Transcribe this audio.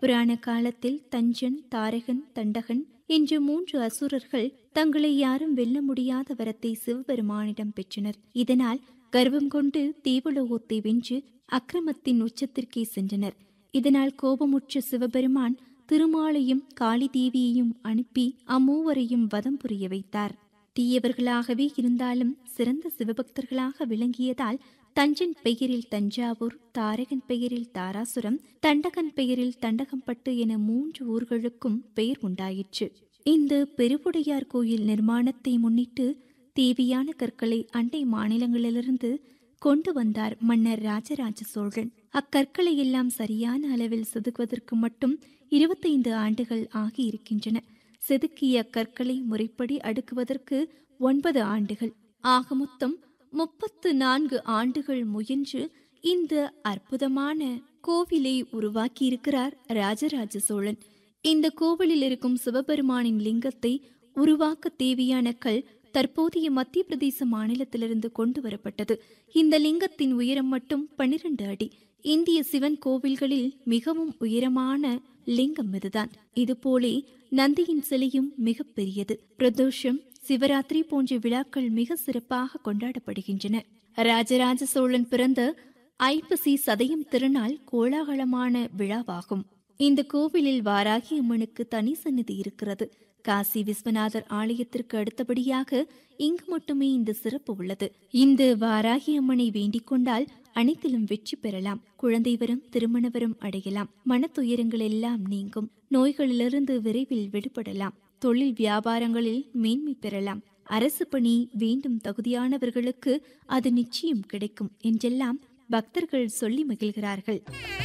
புராண காலத்தில் தஞ்சன் தாரகன் தண்டகன் என்ற மூன்று அசுரர்கள் தங்களை யாரும் வெல்ல முடியாத வரத்தை சிவபெருமானிடம் பெற்றனர் இதனால் கர்வம் கொண்டு தேவலோகத்தை வென்று அக்கிரமத்தின் உச்சத்திற்கே சென்றனர் இதனால் கோபமுற்ற சிவபெருமான் திருமாலையும் காளி தேவியையும் அனுப்பி அம்மூவரையும் வதம் புரிய வைத்தார் தீயவர்களாகவே இருந்தாலும் சிறந்த சிவபக்தர்களாக விளங்கியதால் தஞ்சன் பெயரில் தஞ்சாவூர் தாரகன் பெயரில் தாராசுரம் தண்டகன் பெயரில் தண்டகம்பட்டு என மூன்று ஊர்களுக்கும் பெயர் உண்டாயிற்று இந்த பெருவுடையார் கோயில் நிர்மாணத்தை முன்னிட்டு தேவையான கற்களை அண்டை மாநிலங்களிலிருந்து கொண்டு வந்தார் மன்னர் ராஜராஜ சோழன் அக்கற்களை எல்லாம் சரியான அளவில் செதுக்குவதற்கு மட்டும் இருபத்தைந்து ஆண்டுகள் ஆகியிருக்கின்றன செதுக்கிய கற்களை முறைப்படி அடுக்குவதற்கு ஒன்பது ஆண்டுகள் ஆக மொத்தம் முப்பத்து நான்கு ஆண்டுகள் முயன்று இந்த அற்புதமான கோவிலை உருவாக்கியிருக்கிறார் ராஜராஜ சோழன் இந்த கோவிலில் இருக்கும் சிவபெருமானின் லிங்கத்தை உருவாக்க தேவையான கல் தற்போதைய மத்திய பிரதேச மாநிலத்திலிருந்து கொண்டு வரப்பட்டது இந்த லிங்கத்தின் உயரம் மட்டும் பனிரெண்டு அடி இந்திய சிவன் கோவில்களில் மிகவும் உயரமான லிங்கம் இதுதான் இதுபோலே நந்தியின் சிலையும் மிக பெரியது பிரதோஷம் சிவராத்திரி போன்ற விழாக்கள் மிக சிறப்பாக கொண்டாடப்படுகின்றன ராஜராஜ சோழன் பிறந்த ஐப்பசி சதயம் திருநாள் கோலாகலமான விழாவாகும் இந்த கோவிலில் வாராகி அம்மனுக்கு தனி சந்நிதி இருக்கிறது காசி விஸ்வநாதர் ஆலயத்திற்கு அடுத்தபடியாக இங்கு மட்டுமே இந்த சிறப்பு உள்ளது இந்த வாராகி அம்மனை வேண்டிக் கொண்டால் அனைத்திலும் வெற்றி பெறலாம் குழந்தை வரம் திருமண வரம் அடையலாம் மனத்துயரங்கள் எல்லாம் நீங்கும் நோய்களிலிருந்து விரைவில் விடுபடலாம் தொழில் வியாபாரங்களில் மேன்மை பெறலாம் அரசு பணி வேண்டும் தகுதியானவர்களுக்கு அது நிச்சயம் கிடைக்கும் என்றெல்லாம் பக்தர்கள் சொல்லி மகிழ்கிறார்கள்